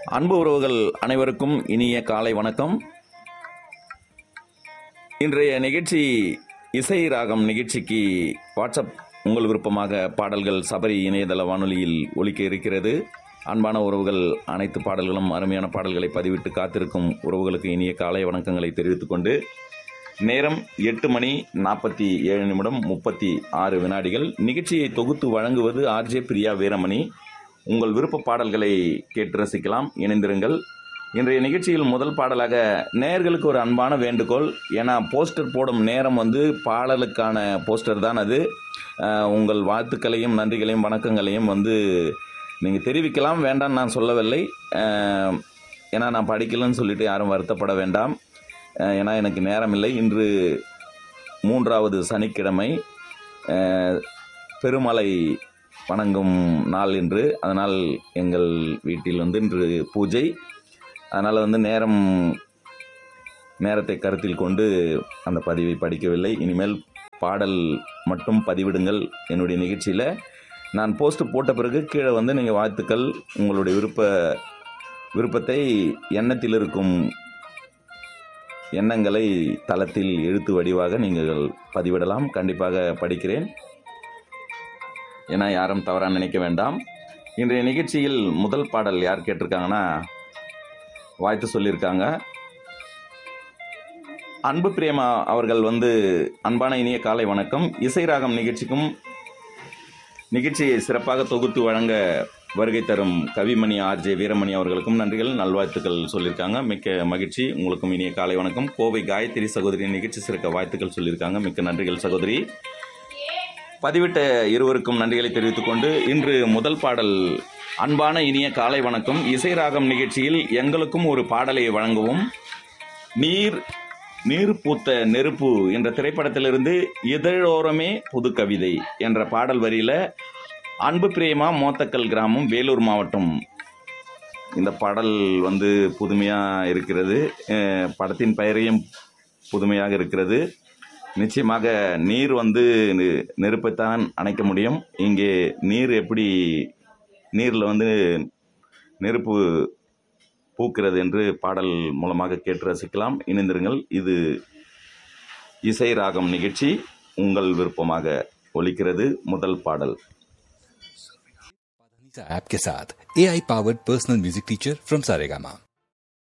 அன்பு உறவுகள் அனைவருக்கும் இனிய காலை வணக்கம் இன்றைய நிகழ்ச்சி இசை ராகம் நிகழ்ச்சிக்கு வாட்ஸ்அப் உங்கள் விருப்பமாக பாடல்கள் சபரி இணையதள வானொலியில் ஒலிக்க இருக்கிறது அன்பான உறவுகள் அனைத்து பாடல்களும் அருமையான பாடல்களை பதிவிட்டு காத்திருக்கும் உறவுகளுக்கு இனிய காலை வணக்கங்களை தெரிவித்துக் கொண்டு நேரம் எட்டு மணி நாற்பத்தி ஏழு நிமிடம் முப்பத்தி ஆறு வினாடிகள் நிகழ்ச்சியை தொகுத்து வழங்குவது ஆர்ஜே பிரியா வீரமணி உங்கள் விருப்ப பாடல்களை கேட்டு ரசிக்கலாம் இணைந்திருங்கள் இன்றைய நிகழ்ச்சியில் முதல் பாடலாக நேயர்களுக்கு ஒரு அன்பான வேண்டுகோள் ஏன்னா போஸ்டர் போடும் நேரம் வந்து பாடலுக்கான போஸ்டர் தான் அது அஹ், உங்கள் வாழ்த்துக்களையும் நன்றிகளையும் வணக்கங்களையும் வந்து நீங்கள் தெரிவிக்கலாம் வேண்டாம் நான் சொல்லவில்லை அஹ், ஏன்னா நான் படிக்கலைன்னு சொல்லிட்டு யாரும் வருத்தப்பட வேண்டாம் அஹ், ஏன்னா எனக்கு நேரம் இல்லை இன்று மூன்றாவது சனிக்கிழமை அஹ், பெருமலை வணங்கும் நாள் என்று அதனால் எங்கள் வீட்டில் வந்து இன்று பூஜை அதனால் வந்து நேரம் நேரத்தை கருத்தில் கொண்டு அந்த பதிவை படிக்கவில்லை இனிமேல் பாடல் மட்டும் பதிவிடுங்கள் என்னுடைய நிகழ்ச்சியில் நான் போஸ்ட் போட்ட பிறகு கீழே வந்து நீங்கள் வாழ்த்துக்கள் உங்களுடைய விருப்ப விருப்பத்தை எண்ணத்தில் இருக்கும் எண்ணங்களை தளத்தில் எழுத்து வடிவாக நீங்கள் பதிவிடலாம் கண்டிப்பாக படிக்கிறேன் ஏன்னா யாரும் தவறாக நினைக்க வேண்டாம் இன்றைய நிகழ்ச்சியில் முதல் பாடல் யார் கேட்டிருக்காங்கன்னா வாழ்த்து சொல்லியிருக்காங்க அன்பு பிரேமா அவர்கள் வந்து அன்பான இனிய காலை வணக்கம் இசை ராகம் நிகழ்ச்சிக்கும் நிகழ்ச்சியை சிறப்பாக தொகுத்து வழங்க வருகை தரும் கவிமணி ஆர்ஜே வீரமணி அவர்களுக்கும் நன்றிகள் நல்வாழ்த்துக்கள் சொல்லியிருக்காங்க மிக்க மகிழ்ச்சி உங்களுக்கும் இனிய காலை வணக்கம் கோவை காயத்ரி சகோதரி நிகழ்ச்சி சிறக்க வாழ்த்துக்கள் சொல்லியிருக்காங்க மிக்க நன்றிகள் சகோதரி பதிவிட்ட இருவருக்கும் நன்றிகளை தெரிவித்துக் கொண்டு இன்று முதல் பாடல் அன்பான இனிய காலை வணக்கம் இசை ராகம் நிகழ்ச்சியில் எங்களுக்கும் ஒரு பாடலை வழங்கவும் நீர் நீர் பூத்த நெருப்பு என்ற திரைப்படத்திலிருந்து இதழோரமே புது கவிதை என்ற பாடல் வரியில அன்பு பிரேமா மோத்தக்கல் கிராமம் வேலூர் மாவட்டம் இந்த பாடல் வந்து புதுமையாக இருக்கிறது அஹ் படத்தின் பெயரையும் புதுமையாக இருக்கிறது நிச்சயமாக நீர் வந்து நெ- நெருப்பைத்தான் அணைக்க முடியும் இங்கே நீர் எப்படி நீரில் வந்து நெருப்பு பூக்கிறது என்று பாடல் மூலமாக கேட்டு ரசிக்கலாம் இணைந்திருங்கள் இது இசை ராகம் நிகழ்ச்சி உங்கள் விருப்பமாக ஒலிக்கிறது முதல் பாடல் ऐप के साथ A I powered personal music teacher from Saregama